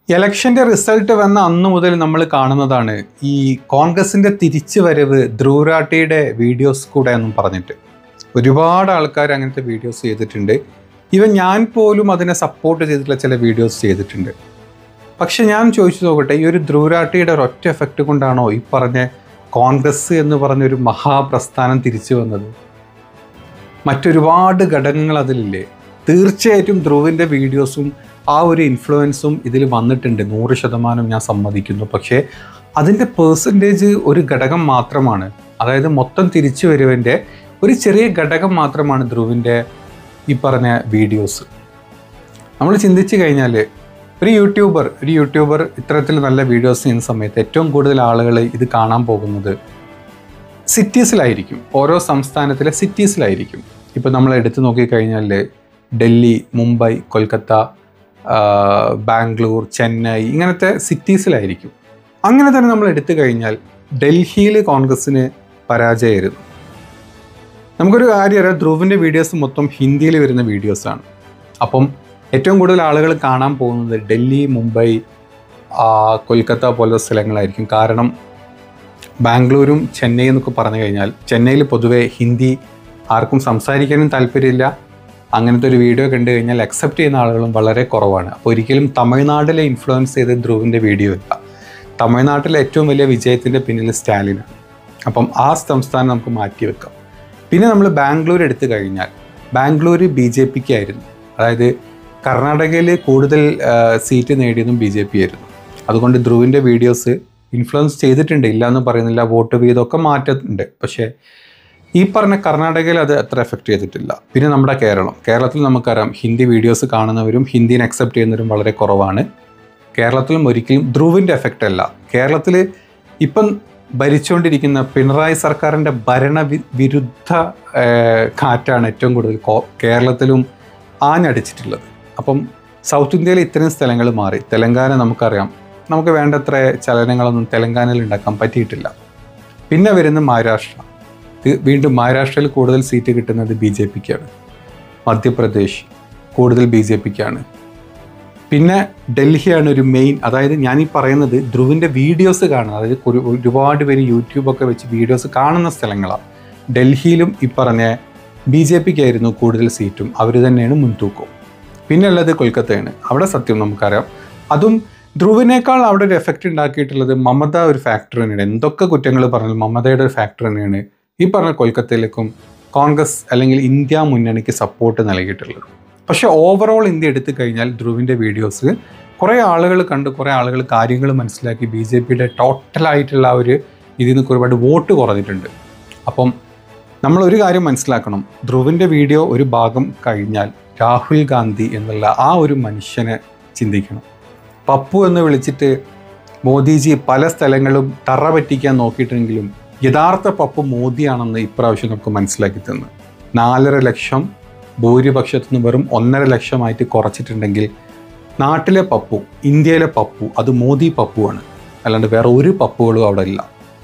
ഇലക്ഷന്റെ result വന്ന അന്ന് മുതൽ നമ്മൾ കാണുന്നതാണ് ഈ കോൺഗ്രസിന്റെ തിരിച്ചു വരവ് ധ്രുവരാട്ടിയുടെ വീഡിയോസ് കൂടെ എന്നും പറഞ്ഞിട്ട് ഒരുപാട് ആൾക്കാർ അങ്ങനത്തെ വീഡിയോസ് ചെയ്തിട്ടുണ്ട് ഇവൻ ഞാൻ പോലും അതിനെ സപ്പോർട്ട് ചെയ്തിട്ടുള്ള ചില വീഡിയോസ് ചെയ്തിട്ടുണ്ട് പക്ഷെ ഞാൻ ചോദിച്ചു നോക്കട്ടെ ഈ ഒരു ധ്രുവരാട്ടിയുടെ ഒരൊറ്റ എഫക്റ്റ് കൊണ്ടാണോ ഈ പറഞ്ഞ കോൺഗ്രസ് എന്ന് പറഞ്ഞൊരു മഹാപ്രസ്ഥാനം തിരിച്ചു വന്നത് മറ്റൊരുപാട് ഘടകങ്ങൾ അതിലില്ലേ തീർച്ചയായിട്ടും ധ്രുവിൻ്റെ വീഡിയോസും ആ ഒരു ഇൻഫ്ലുവൻസും ഇതിൽ വന്നിട്ടുണ്ട് നൂറ് ശതമാനം ഞാൻ സമ്മതിക്കുന്നു പക്ഷേ അതിൻ്റെ പേഴ്സൻറ്റേജ് ഒരു ഘടകം മാത്രമാണ് അതായത് മൊത്തം തിരിച്ചു വരുവൻ്റെ ഒരു ചെറിയ ഘടകം മാത്രമാണ് ധ്രുവിൻ്റെ ഈ പറഞ്ഞ വീഡിയോസ് നമ്മൾ ചിന്തിച്ചു കഴിഞ്ഞാൽ ഒരു യൂട്യൂബർ ഒരു യൂട്യൂബർ ഇത്തരത്തിൽ നല്ല വീഡിയോസ് ചെയ്യുന്ന സമയത്ത് ഏറ്റവും കൂടുതൽ ആളുകൾ ഇത് കാണാൻ പോകുന്നത് സിറ്റീസിലായിരിക്കും ഓരോ സംസ്ഥാനത്തിലെ സിറ്റീസിലായിരിക്കും ഇപ്പോൾ നമ്മൾ എടുത്തു നോക്കിക്കഴിഞ്ഞാൽ ഡൽഹി മുംബൈ കൊൽക്കത്ത ആ, ബാംഗ്ലൂർ ചെന്നൈ ഇങ്ങനത്തെ സിറ്റീസിലായിരിക്കും അങ്ങനെ തന്നെ നമ്മൾ എടുത്തു കഴിഞ്ഞാൽ ഡൽഹിയിൽ കോൺഗ്രസ്സിന് പരാജയമായിരുന്നു നമുക്കൊരു കാര്യം അറിയാം ധ്രുവിൻ്റെ വീഡിയോസ് മൊത്തം ഹിന്ദിയിൽ വരുന്ന വീഡിയോസാണ് അപ്പം ഏറ്റവും കൂടുതൽ ആളുകൾ കാണാൻ പോകുന്നത് ഡൽഹി മുംബൈ ആ, കൊൽക്കത്ത പോലുള്ള സ്ഥലങ്ങളായിരിക്കും കാരണം ബാംഗ്ലൂരും ചെന്നൈ എന്നൊക്കെ പറഞ്ഞു കഴിഞ്ഞാൽ ചെന്നൈയിൽ പൊതുവേ ഹിന്ദി ആർക്കും സംസാരിക്കാനും താല്പര്യമില്ല അങ്ങനത്തെ ഒരു വീഡിയോ കണ്ടു കഴിഞ്ഞാൽ അക്സെപ്റ്റ് ചെയ്യുന്ന ആളുകളും വളരെ കുറവാണ് അപ്പോൾ ഒരിക്കലും തമിഴ്നാട്ടിലെ ഇൻഫ്ലുവൻസ് ചെയ്ത ധ്രുവിൻ്റെ വീഡിയോ ഇല്ല തമിഴ്നാട്ടിലെ ഏറ്റവും വലിയ വിജയത്തിൻ്റെ പിന്നിൽ സ്റ്റാലിനാണ് അപ്പം ആ സംസ്ഥാനം നമുക്ക് മാറ്റി വെക്കാം പിന്നെ നമ്മൾ ബാംഗ്ലൂർ എടുത്തു കഴിഞ്ഞാൽ ബാംഗ്ലൂർ ബി ജെ പിക്ക് ആയിരുന്നു അതായത് കർണാടകയിൽ കൂടുതൽ ആ, സീറ്റ് നേടിയതും ബി ജെ പി ആയിരുന്നു അതുകൊണ്ട് ധ്രുവിൻ്റെ വീഡിയോസ് ഇൻഫ്ലുവൻസ് ചെയ്തിട്ടുണ്ട് ഇല്ല എന്ന് പറയുന്നില്ല വോട്ട് വീതമൊക്കെ മാറ്റുന്നുണ്ട് പക്ഷേ ഈ പറഞ്ഞ കർണാടകയിൽ അത് അത്ര എഫക്റ്റ് ചെയ്തിട്ടില്ല പിന്നെ നമ്മുടെ കേരളം കേരളത്തിൽ നമുക്കറിയാം ഹിന്ദി വീഡിയോസ് കാണുന്നവരും ഹിന്ദിനെ അക്സെപ്റ്റ് ചെയ്യുന്നവരും വളരെ കുറവാണ് കേരളത്തിലും ഒരിക്കലും ധ്രുവിൻ്റെ എഫക്റ്റ് അല്ല കേരളത്തിൽ ഇപ്പം ഭരിച്ചുകൊണ്ടിരിക്കുന്ന പിണറായി സർക്കാരിൻ്റെ ഭരണ വി- വിരുദ്ധ ഏഹ്, കാറ്റാണ് ഏറ്റവും കൂടുതൽ കോ- കേരളത്തിലും ആഞ്ഞടിച്ചിട്ടുള്ളത് അപ്പം സൗത്ത് ഇന്ത്യയിലെ ഇത്തരം സ്ഥലങ്ങൾ മാറി തെലങ്കാന നമുക്കറിയാം നമുക്ക് വേണ്ടത്ര ചലനങ്ങളൊന്നും തെലങ്കാനയിൽ ഉണ്ടാക്കാൻ പറ്റിയിട്ടില്ല പിന്നെ വരുന്ന മഹാരാഷ്ട്ര ഇത് വീണ്ടും മഹാരാഷ്ട്രയിൽ കൂടുതൽ സീറ്റ് കിട്ടുന്നത് ബി ജെ പിക്കാണ് മധ്യപ്രദേശ് കൂടുതൽ ബി ജെ പിക്കാണ് പിന്നെ ഡൽഹിയാണ് ഒരു മെയിൻ അതായത് ഞാൻ ഈ പറയുന്നത് ധ്രുവിൻ്റെ വീഡിയോസ് കാണുന്നത് അതായത് ഒരു- ഒരുപാട് പേര് യൂട്യൂബൊക്കെ വെച്ച് വീഡിയോസ് കാണുന്ന സ്ഥലങ്ങളാണ് ഡൽഹിയിലും ഈ പറഞ്ഞ ബി ജെ പിക്കായിരുന്നു കൂടുതൽ സീറ്റും അവർ തന്നെയാണ് മുൻതൂക്കവും പിന്നെ ഉള്ളത് കൊൽക്കത്തയാണ് അവിടെ സത്യം നമുക്കറിയാം അതും ധ്രുവിനേക്കാൾ അവിടെ ഒരു എഫക്റ്റ് ഉണ്ടാക്കിയിട്ടുള്ളത് മമത ഒരു ഫാക്ടർ തന്നെയാണ് എന്തൊക്കെ കുറ്റങ്ങൾ പറഞ്ഞാലും മമതയുടെ ഒരു ഫാക്ടർ തന്നെയാണ് ഈ പറഞ്ഞ കൊൽക്കത്തയിലേക്കും കോൺഗ്രസ് അല്ലെങ്കിൽ ഇന്ത്യ മുന്നണിക്ക് സപ്പോർട്ട് നൽകിയിട്ടുള്ളത് പക്ഷേ ഓവറോൾ ഇന്ത്യ എടുത്തു കഴിഞ്ഞാൽ ധ്രുവിൻ്റെ വീഡിയോസ് കുറേ ആളുകൾ കണ്ട് കുറേ ആളുകൾ കാര്യങ്ങൾ മനസ്സിലാക്കി ബി ജെ പിയുടെ ടോട്ടലായിട്ടുള്ള ആ ഒരു ഇതിൽ നിന്ന് ഒരുപാട് വോട്ട് കുറഞ്ഞിട്ടുണ്ട് അപ്പം നമ്മൾ ഒരു കാര്യം മനസ്സിലാക്കണം ധ്രുവിൻ്റെ വീഡിയോ ഒരു ഭാഗം കഴിഞ്ഞാൽ രാഹുൽ ഗാന്ധി എന്നുള്ള ആ ഒരു മനുഷ്യനെ ചിന്തിക്കണം പപ്പു എന്ന് വിളിച്ചിട്ട് മോദിജി പല സ്ഥലങ്ങളും തറ പറ്റിക്കാൻ നോക്കിയിട്ടെങ്കിലും യഥാർത്ഥ പപ്പു മോദിയാണെന്ന് ഇപ്രാവശ്യം നമുക്ക് മനസ്സിലാക്കി തന്നു നാലര ലക്ഷം ഭൂരിപക്ഷത്തു നിന്ന് വെറും ഒന്നര ലക്ഷമായിട്ട് കുറച്ചിട്ടുണ്ടെങ്കിൽ നാട്ടിലെ പപ്പു ഇന്ത്യയിലെ പപ്പു അത് മോദി പപ്പുവാണ് അല്ലാണ്ട് വേറെ ഒരു പപ്പുകളും അവിടെ ഇല്ല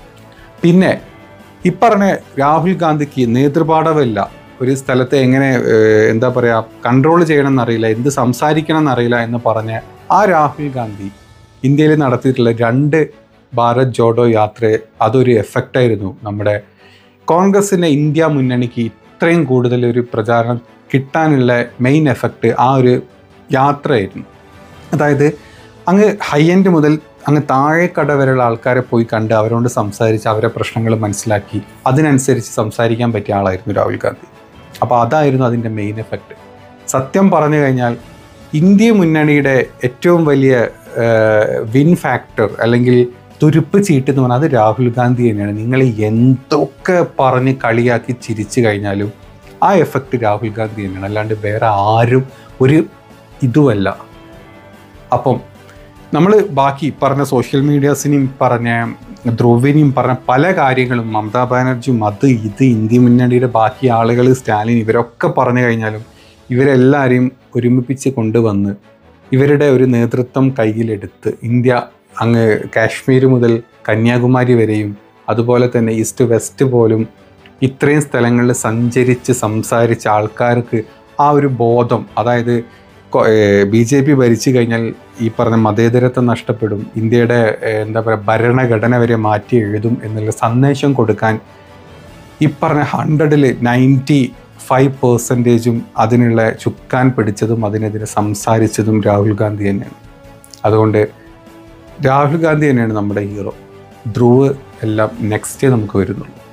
പിന്നെ ഇപ്പറഞ്ഞ രാഹുൽ ഗാന്ധിക്ക് നേതൃപാഠമില്ല ഒരു സ്ഥലത്തെ എങ്ങനെ ഏഹ്, എന്താ പറയുക കൺട്രോൾ ചെയ്യണം എന്നറിയില്ല എന്ത് സംസാരിക്കണം എന്നറിയില്ല എന്ന് പറഞ്ഞ ആ രാഹുൽ ഗാന്ധി ഇന്ത്യയിൽ നടത്തിയിട്ടുള്ള രണ്ട് ഭാരത് ജോഡോ യാത്ര അതൊരു എഫക്റ്റായിരുന്നു നമ്മുടെ കോൺഗ്രസിൻ്റെ ഇന്ത്യ മുന്നണിക്ക് ഇത്രയും കൂടുതൽ ഒരു പ്രചാരണം കിട്ടാനുള്ള മെയിൻ എഫക്റ്റ് ആ ഒരു യാത്രയായിരുന്നു അതായത് അങ്ങ് ഹൈ എൻഡ് മുതൽ അങ്ങ് താഴേക്കട വരെയുള്ള ആൾക്കാരെ പോയി കണ്ട് അവരോട് സംസാരിച്ച് അവരെ പ്രശ്നങ്ങൾ മനസ്സിലാക്കി അതിനനുസരിച്ച് സംസാരിക്കാൻ പറ്റിയ ആളായിരുന്നു രാഹുൽ ഗാന്ധി അപ്പോൾ അതായിരുന്നു അതിൻ്റെ മെയിൻ എഫക്റ്റ് സത്യം പറഞ്ഞു കഴിഞ്ഞാൽ ഇന്ത്യ മുന്നണിയുടെ ഏറ്റവും വലിയ വിൻ ഫാക്ടർ അല്ലെങ്കിൽ തുരുപ്പ് ചീട്ട് എന്ന് പറഞ്ഞാൽ അത് രാഹുൽ ഗാന്ധി തന്നെയാണ് നിങ്ങൾ എന്തൊക്കെ പറഞ്ഞ് കളിയാക്കി ചിരിച്ചു കഴിഞ്ഞാലും ആ എഫക്റ്റ് രാഹുൽ ഗാന്ധി തന്നെയാണ് അല്ലാണ്ട് വേറെ ആരും ഒരു ഇതുമല്ല അപ്പം നമ്മൾ ബാക്കി പറഞ്ഞ സോഷ്യൽ മീഡിയാസിനെയും പറഞ്ഞ ധ്രുവിനെയും പറഞ്ഞ പല കാര്യങ്ങളും മമതാ ബാനർജിയും അത് ഇത് ഇന്ത്യ മുന്നണിയുടെ ബാക്കി ആളുകൾ സ്റ്റാലിൻ ഇവരൊക്കെ പറഞ്ഞു കഴിഞ്ഞാലും ഇവരെല്ലാവരെയും ഒരുമിപ്പിച്ച് കൊണ്ടുവന്ന് ഇവരുടെ ഒരു നേതൃത്വം കയ്യിലെടുത്ത് ഇന്ത്യ അങ്ങ് കാശ്മീർ മുതൽ കന്യാകുമാരി വരെയും അതുപോലെ തന്നെ ഈസ്റ്റ് വെസ്റ്റ് പോലും ഇത്രയും സ്ഥലങ്ങളിൽ സഞ്ചരിച്ച് സംസാരിച്ച ആൾക്കാർക്ക് ആ ഒരു ബോധം അതായത് ബി ജെ പി ഭരിച്ചു കഴിഞ്ഞാൽ ഈ പറഞ്ഞ മതേതരത്വം നഷ്ടപ്പെടും ഇന്ത്യയുടെ ഏഹ്, എന്താ പറയുക ഭരണഘടന വരെ മാറ്റി എഴുതും എന്നുള്ള സന്ദേശം കൊടുക്കാൻ ഈ പറഞ്ഞ ഹൺഡ്രഡിൽ നയൻറ്റി ഫൈവ് പെർസെൻറ്റേജും അതിനുള്ള ചുക്കാൻ പിടിച്ചതും അതിനെതിരെ സംസാരിച്ചതും രാഹുൽ ഗാന്ധി തന്നെയാണ് അതുകൊണ്ട് രാഹുൽ ഗാന്ധി തന്നെയാണ് നമ്മുടെ ഹീറോ ധ്രുവ് എല്ലാം നെക്സ്റ്റ് നമുക്ക് വരുന്നുള്ളൂ